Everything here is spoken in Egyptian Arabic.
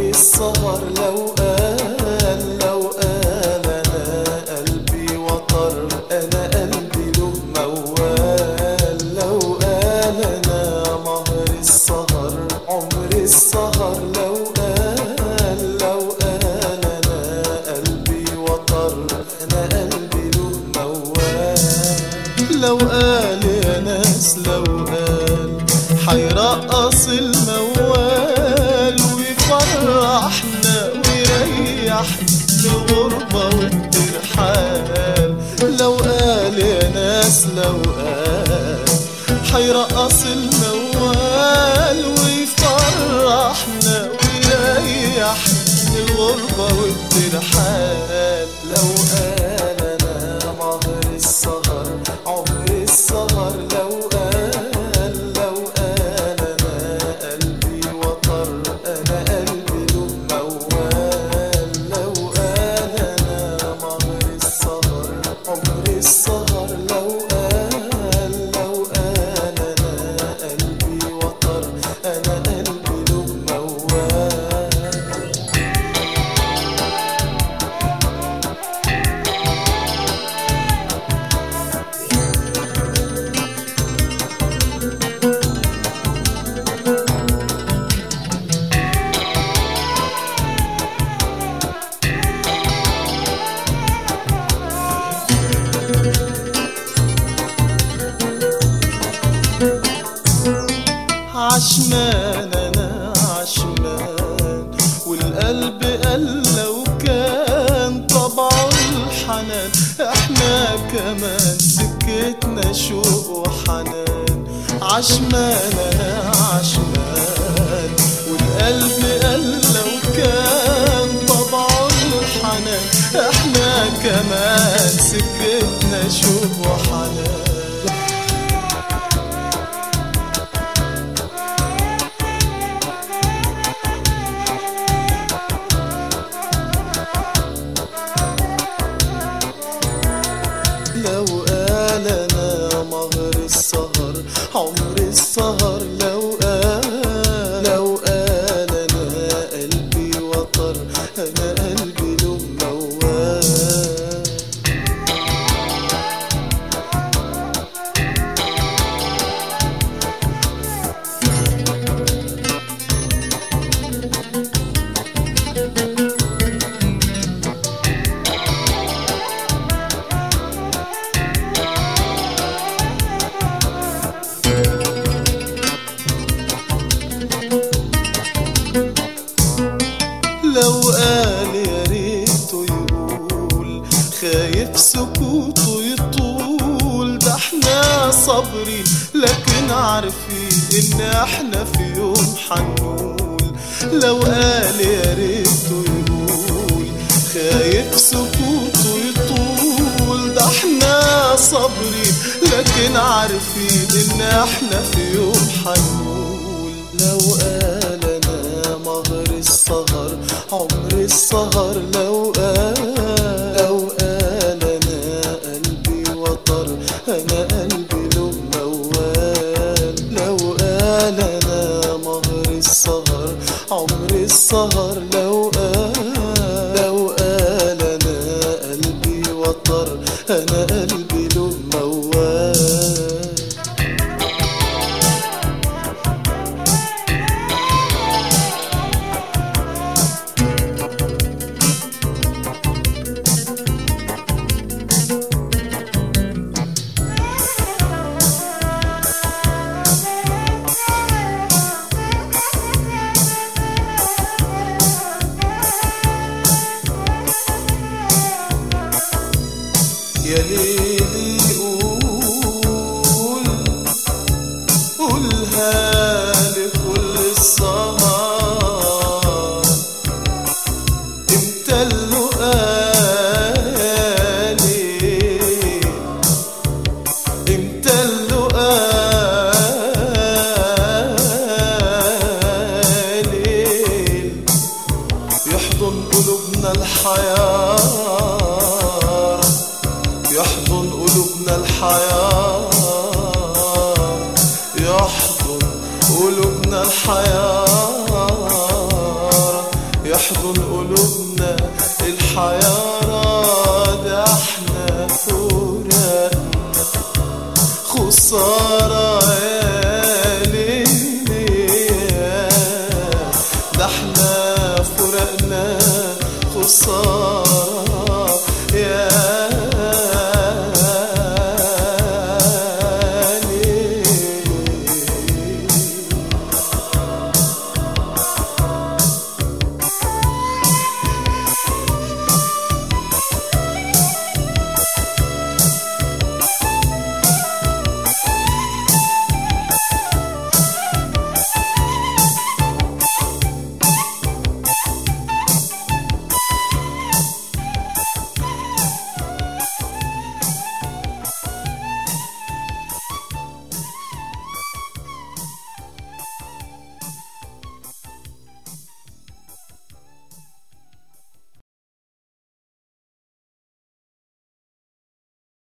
السهر لو قال لو قال انا قلبي وطر انا قلبي له موال لو قال انا مهر السهر عمر السهر لو قال لو قال انا قلبي وطر انا قلبي له موال لو قال يا ناس لو قال حيرقص الموال ويفرحنا ويريحنا الغربة والترحال لو قال يا ناس لو قال حيرقص الموال ويفرحنا ويريحنا الغربة والترحال لو قال انا مهر السهر عمر السهر لو قال لو قال انا قلبي وطر انا قلبي له موال لو قال انا مهر السهر عمر السهر لو قال لو قال انا قلبي وطر انا قلبي له موال عشمان انا عشمان والقلب قال لو كان طبعه الحنان احنا كمان سكتنا شوق وحنان عشمان انا عشمان والقلب قال لو كان طبعه الحنان احنا كمان سكتنا شوق وحنان لو قال انا مهر السهر عمر السهر لو قال لو قال انا قلبي وطر انا قلبي له موال لو قال يا ريته يقول خايف سكوته يطول ده احنا صابرين لكن عارفين ان احنا في يوم حنقول لو قال يا ريته يقول خايف سكوته يطول ده احنا صابرين لكن عارفين ان احنا في يوم حنقول لو قال انا مهر السهر عمر السهر لو قال لو قال انا قلبي وطر انا قلبي له موال لو قال انا مهر السهر عمر السهر لو قال لو قال انا قلبي وطر انا قلبي له موال يا ليلي قول قولها لكل السهر امتى اللقالي امتى اللقالي يحضن قلوبنا الحياة يحضن قلوبنا الحياة يحضن قلوبنا الحياة يحضن قلوبنا الحياة ده احنا فراقنا خسارة يا ليلي ده احنا فراقنا خسارة